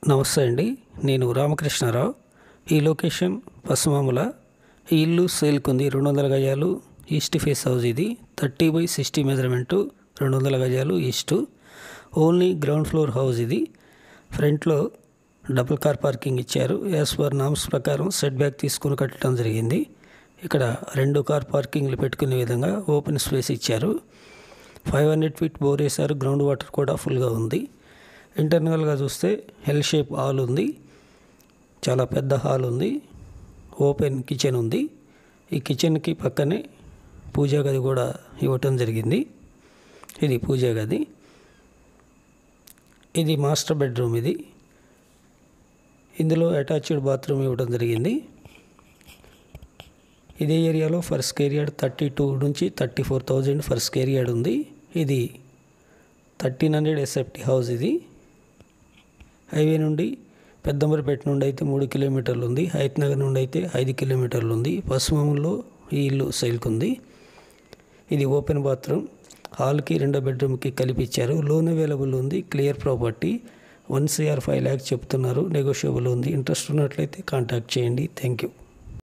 నమస్తే అండి నేను రామకృష్ణారావు ఈ లొకేషన్ పసుమాముల ఈ ఇల్లు సేల్కి ఉంది రెండు వందల గజాలు ఈస్ట్ ఫేస్ హౌస్ ఇది థర్టీ బై సిక్స్టీ మెజర్మెంటు రెండు వందల గజాలు east only ground floor house ఇది ఫ్రంట్లో డబుల్ కార్ పార్కింగ్ ఇచ్చారు యాజ్ పర్ నామ్స్ ప్రకారం సెట్ బ్యాక్ తీసుకుని కట్టడం జరిగింది ఇక్కడ రెండు కార్ పార్కింగ్లు పెట్టుకునే విధంగా ఓపెన్ స్పేస్ ఇచ్చారు ఫైవ్ హండ్రెడ్ ఫీట్ బోర్ వేశారు గ్రౌండ్ వాటర్ కూడా ఫుల్గా ఉంది ఇంటర్నల్గా చూస్తే ఎల్ షేప్ హాల్ ఉంది చాలా పెద్ద హాల్ ఉంది ఓపెన్ కిచెన్ ఉంది ఈ కిచెన్కి పక్కనే పూజా గది కూడా ఇవ్వటం జరిగింది ఇది పూజా గది ఇది మాస్టర్ బెడ్రూమ్ ఇది ఇందులో అటాచ్డ్ బాత్రూమ్ ఇవ్వడం జరిగింది ఇదే ఏరియాలో for square yard thirty two నుంచి thirty four thousand for square yard ఉంది ఇది థర్టీన్ హండ్రెడ్ ఎస్ఎఫ్టీ హౌస్ ఇది హైవే నుండి పెద్దంబరిపేట నుండి అయితే మూడు కిలోమీటర్లు ఉంది హైత్ నగర్ నుండి అయితే ఐదు కిలోమీటర్లు ఉంది పశ్చిమంలో ఈ ఇల్లు సైల్కి ఉంది ఇది ఓపెన్ బాత్రూమ్ హాల్కి రెండో బెడ్రూమ్కి కలిపి ఇచ్చారు లోన్ అవైలబుల్ ఉంది clear property one CR five lakhs చెప్తున్నారు నెగోషియబుల్ ఉంది ఇంట్రెస్ట్ ఉన్నట్లయితే కాంటాక్ట్ చేయండి థ్యాంక్ యూ